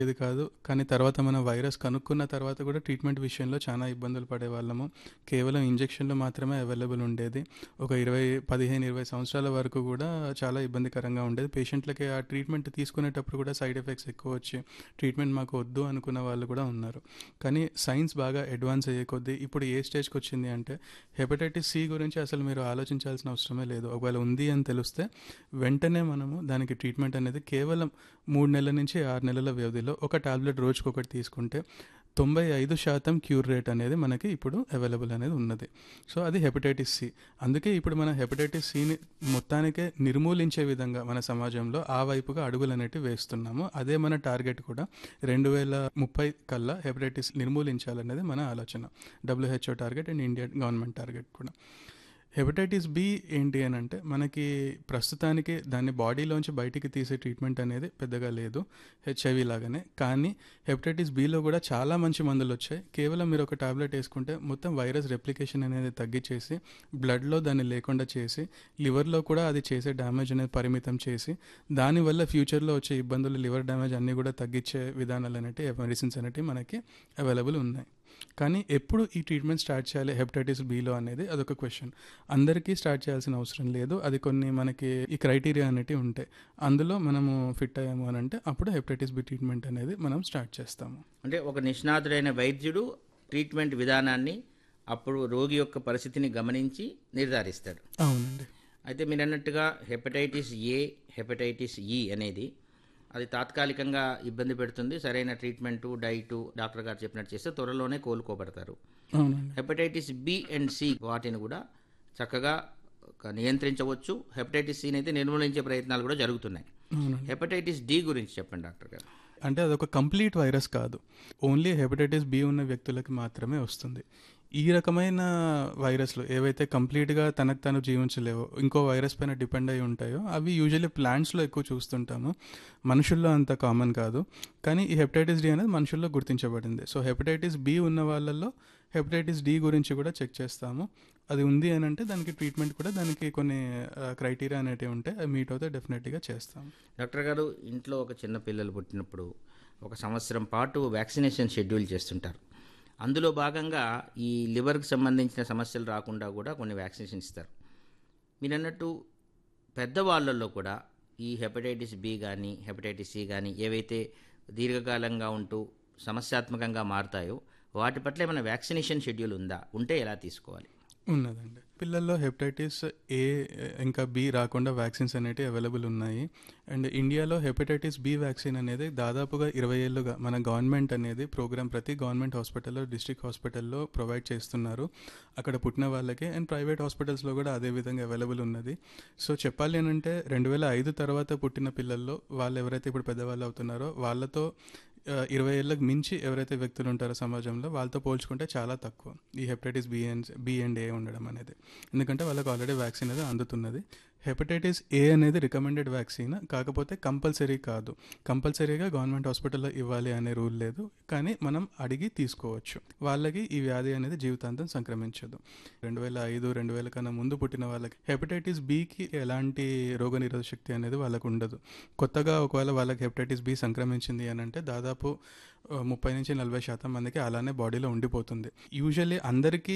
ఇది కాదు కానీ తర్వాత మనం వైరస్ కనుక్కున్న తర్వాత కూడా ట్రీట్మెంట్ విషయంలో చాలా ఇబ్బందులు పడేవాళ్ళము కేవలం ఇంజెక్షన్లు మాత్రమే అవైలబుల్ ఉండేది ఒక ఇరవై పదిహేను ఇరవై సంవత్సరాల వరకు కూడా చాలా ఇబ్బందికరంగా ఉండేది పేషెంట్లకి ఆ ట్రీట్మెంట్ తీసుకునేటప్పుడు కూడా సైడ్ ఎఫెక్ట్స్ ఎక్కువ వచ్చి ట్రీట్మెంట్ మాకు వద్దు అనుకున్న వాళ్ళు కూడా ఉన్నారు కానీ సైన్స్ బాగా అడ్వాన్స్ అయ్యే కొద్దీ ఇప్పుడు ఏ స్టేజ్కి వచ్చింది అంటే హెపటైటిస్ సి గురించి అసలు మీరు ఆలోచించాల్సిన అవసరమే లేదు ఒకవేళ ఉంది అని తెలిస్తే వెంటనే మనము దానికి ట్రీట్మెంట్ అనేది కేవలం మూడు నెలల నుంచి ఆరు నెలల వ్యవధిలో ఒక టాబ్లెట్ రోజుకొకటి తీసుకుంటే తొంభై ఐదు శాతం క్యూర్ రేట్ అనేది మనకి ఇప్పుడు అవైలబుల్ అనేది ఉన్నది సో అది హెపటైటిస్ సి అందుకే ఇప్పుడు మన హెపటైటిస్ సిని మొత్తానికే నిర్మూలించే విధంగా మన సమాజంలో ఆ వైపుగా అడుగులు అనేటివి వేస్తున్నాము అదే మన టార్గెట్ కూడా రెండు వేల ముప్పై కల్లా హెపటైటిస్ నిర్మూలించాలనేది మన ఆలోచన WHO target and India government target కూడా హెపటైటిస్ బి ఏంటి అని అంటే మనకి ప్రస్తుతానికి దాన్ని బాడీలోంచి బయటికి తీసే ట్రీట్మెంట్ అనేది పెద్దగా లేదు హెచ్ఐవి లాగానే కానీ హెపటైటిస్ బిలో కూడా చాలా మంచి మందులు వచ్చాయి కేవలం మీరు ఒక టాబ్లెట్ వేసుకుంటే మొత్తం వైరస్ రెప్లికేషన్ అనేది తగ్గించేసి బ్లడ్లో దాన్ని లేకుండా చేసి లివర్లో కూడా అది చేసే డ్యామేజ్ అనేది పరిమితం చేసి దానివల్ల ఫ్యూచర్లో వచ్చే ఇబ్బందులు లివర్ డ్యామేజ్ అన్నీ కూడా తగ్గించే విధానాలు అనేవి మెడిసిన్స్ అనేవి మనకి అవైలబుల్ ఉన్నాయి కానీ ఎప్పుడు ఈ ట్రీట్మెంట్ స్టార్ట్ చేయాలి హెపటైటిస్ బిలో అనేది అదొక క్వశ్చన్ అందరికీ స్టార్ట్ చేయాల్సిన అవసరం లేదు అది కొన్ని మనకి ఈ క్రైటీరియా అనేటివి ఉంటాయి అందులో మనము ఫిట్ అయ్యాము అని అంటే అప్పుడు హెపటైటిస్ బి ట్రీట్మెంట్ అనేది మనం స్టార్ట్ చేస్తాము అంటే ఒక నిష్ణాతుడైన వైద్యుడు ట్రీట్మెంట్ విధానాన్ని అప్పుడు రోగి యొక్క పరిస్థితిని గమనించి నిర్ధారిస్తాడు అవునండి అయితే మీరు అన్నట్టుగా హెపటైటిస్ ఏ హెపటైటిస్ ఈ అనేది అది తాత్కాలికంగా ఇబ్బంది పెడుతుంది సరైన ట్రీట్మెంటు డైటు డాక్టర్ గారు చెప్పినట్టు చేస్తే త్వరలోనే కోలుకోబడతారు అవునండి హెపటైటిస్ బి అండ్ సి వాటిని కూడా చక్కగా ఒక నియంత్రించవచ్చు హెపటైటిస్ సిని అయితే నిర్మూలించే ప్రయత్నాలు కూడా జరుగుతున్నాయి అవునండి హెపటైటిస్ డి గురించి చెప్పండి డాక్టర్ గారు అంటే అదొక కంప్లీట్ వైరస్ కాదు ఓన్లీ హెపటైటిస్ బి ఉన్న వ్యక్తులకి మాత్రమే వస్తుంది ఈ రకమైన వైరస్లు ఏవైతే కంప్లీట్గా తనకు తను జీవించలేవో ఇంకో వైరస్ పైన డిపెండ్ అయి ఉంటాయో అవి యూజువల్లీ ప్లాంట్స్లో ఎక్కువ చూస్తుంటాము మనుషుల్లో అంత కామన్ కాదు కానీ ఈ హెపటైటిస్ డి అనేది మనుషుల్లో గుర్తించబడింది సో హెపటైటిస్ బి ఉన్న వాళ్ళల్లో హెపటైటిస్ డి గురించి కూడా చెక్ చేస్తాము అది ఉంది అని అంటే దానికి ట్రీట్మెంట్ కూడా దానికి కొన్ని క్రైటీరియా అనేటివి ఉంటాయి అవి మీట్ అవుతే డెఫినెట్గా చేస్తాము డాక్టర్ గారు ఇంట్లో ఒక చిన్న పిల్లలు పుట్టినప్పుడు ఒక సంవత్సరం పాటు వ్యాక్సినేషన్ షెడ్యూల్ చేస్తుంటారు అందులో భాగంగా ఈ లివర్కి సంబంధించిన సమస్యలు రాకుండా కూడా కొన్ని వ్యాక్సినేషన్ ఇస్తారు మీరు అన్నట్టు పెద్దవాళ్ళల్లో కూడా ఈ హెపటైటిస్ బి కానీ హెపటైటిస్ సి కానీ ఏవైతే దీర్ఘకాలంగా ఉంటూ సమస్యాత్మకంగా మారుతాయో వాటి పట్ల ఏమైనా వ్యాక్సినేషన్ షెడ్యూల్ ఉందా ఉంటే ఎలా తీసుకోవాలి ఉన్నదండి పిల్లల్లో హెపటైటిస్ ఏ ఇంకా బి రాకుండా వ్యాక్సిన్స్ అనేవి అవైలబుల్ ఉన్నాయి అండ్ ఇండియాలో హెపటైటిస్ బి వ్యాక్సిన్ అనేది దాదాపుగా ఇరవై ఏళ్ళుగా మన గవర్నమెంట్ అనేది ప్రోగ్రామ్ ప్రతి గవర్నమెంట్ హాస్పిటల్లో డిస్ట్రిక్ట్ హాస్పిటల్లో ప్రొవైడ్ చేస్తున్నారు అక్కడ పుట్టిన వాళ్ళకి అండ్ ప్రైవేట్ హాస్పిటల్స్లో కూడా అదే విధంగా అవైలబుల్ ఉన్నది సో చెప్పాలి అని అంటే రెండు వేల ఐదు తర్వాత పుట్టిన పిల్లల్లో వాళ్ళు ఎవరైతే ఇప్పుడు పెద్దవాళ్ళు అవుతున్నారో వాళ్ళతో ఇరవై ఏళ్ళకి మించి ఎవరైతే వ్యక్తులు ఉంటారో సమాజంలో వాళ్ళతో పోల్చుకుంటే చాలా తక్కువ ఈ hepatitis B and B and A ఉండడం అనేది ఎందుకంటే వాళ్ళకి ఆల్రెడీ వ్యాక్సిన్ అనేది అందుతున్నది హెపటైటిస్ ఏ అనేది రికమెండెడ్ వ్యాక్సిన్ కాకపోతే కంపల్సరీ కాదు కంపల్సరీగా గవర్నమెంట్ హాస్పిటల్లో ఇవ్వాలి అనే రూల్ లేదు కానీ మనం అడిగి తీసుకోవచ్చు వాళ్ళకి ఈ వ్యాధి అనేది జీవితాంతం సంక్రమించదు రెండు వేల ఐదు రెండు వేల కన్నా ముందు పుట్టిన వాళ్ళకి హెపటైటిస్ బికి ఎలాంటి రోగనిరోధక శక్తి అనేది వాళ్ళకు ఉండదు కొత్తగా ఒకవేళ వాళ్ళకి హెపటైటిస్ బి సంక్రమించింది అని అంటే దాదాపు ముప్పై నుంచి నలభై శాతం మందికి అలానే బాడీలో ఉండిపోతుంది యూజువల్లీ అందరికీ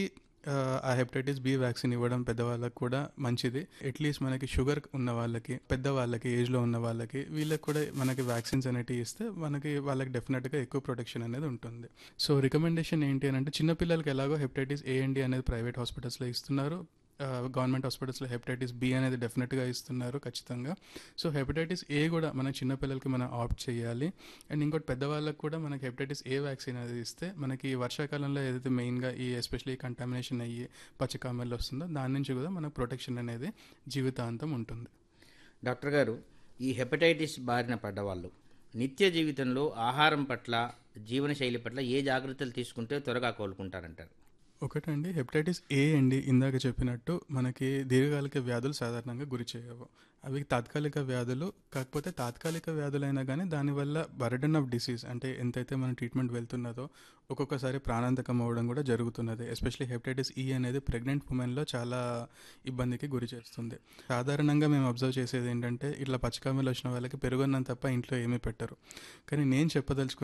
ఆ హెపటైటిస్ బి వ్యాక్సిన్ ఇవ్వడం పెద్దవాళ్ళకి కూడా మంచిది అట్లీస్ట్ మనకి షుగర్ ఉన్న వాళ్ళకి పెద్దవాళ్ళకి ఏజ్లో ఉన్న వాళ్ళకి వీళ్ళకి కూడా మనకి వ్యాక్సిన్స్ అనేటివి ఇస్తే మనకి వాళ్ళకి డెఫినెట్గా ఎక్కువ ప్రొటెక్షన్ అనేది ఉంటుంది సో రికమెండేషన్ ఏంటి అని అంటే చిన్నపిల్లలకి ఎలాగో హెపటైటిస్ ఏ అండి అనేది ప్రైవేట్ హాస్పిటల్స్లో ఇస్తున్నారు గవర్నమెంట్ హాస్పిటల్స్లో హెపటైటిస్ బి అనేది డెఫినెట్గా ఇస్తున్నారు ఖచ్చితంగా సో హెపటైటిస్ ఏ కూడా మన చిన్నపిల్లలకి మనం ఆప్ట్ చేయాలి అండ్ ఇంకోటి పెద్దవాళ్ళకి కూడా మనకి హెపటైటిస్ ఏ వ్యాక్సిన్ అనేది ఇస్తే మనకి వర్షాకాలంలో ఏదైతే మెయిన్గా ఈ ఎస్పెషల్లీ కంటామినేషన్ అయ్యి పచ్చకామెల్లో వస్తుందో దాని నుంచి కూడా మనకు ప్రొటెక్షన్ అనేది జీవితాంతం ఉంటుంది డాక్టర్ గారు ఈ హెపటైటిస్ బారిన పడ్డవాళ్ళు నిత్య జీవితంలో ఆహారం పట్ల జీవనశైలి పట్ల ఏ జాగ్రత్తలు తీసుకుంటే త్వరగా కోలుకుంటారంటారు ఒకటండి హెపటైటిస్ ఏ అండి ఇందాక చెప్పినట్టు మనకి దీర్ఘకాలిక వ్యాధులు సాధారణంగా గురి చేయవు అవి తాత్కాలిక వ్యాధులు కాకపోతే తాత్కాలిక వ్యాధులైనా కానీ దానివల్ల బర్డన్ ఆఫ్ డిసీజ్ అంటే ఎంతైతే మన ట్రీట్మెంట్ వెళ్తున్నదో ఒక్కొక్కసారి ప్రాణాంతకం అవ్వడం కూడా జరుగుతున్నది ఎస్పెషలీ హెపటైటిస్ ఈ అనేది ప్రెగ్నెంట్ ఉమెన్లో చాలా ఇబ్బందికి గురి చేస్తుంది సాధారణంగా మేము అబ్జర్వ్ చేసేది ఏంటంటే ఇట్లా పచ్చకామెలు వచ్చిన వాళ్ళకి పెరుగున్నాం తప్ప ఇంట్లో ఏమీ పెట్టరు కానీ నేను చెప్పదలుచుకున్న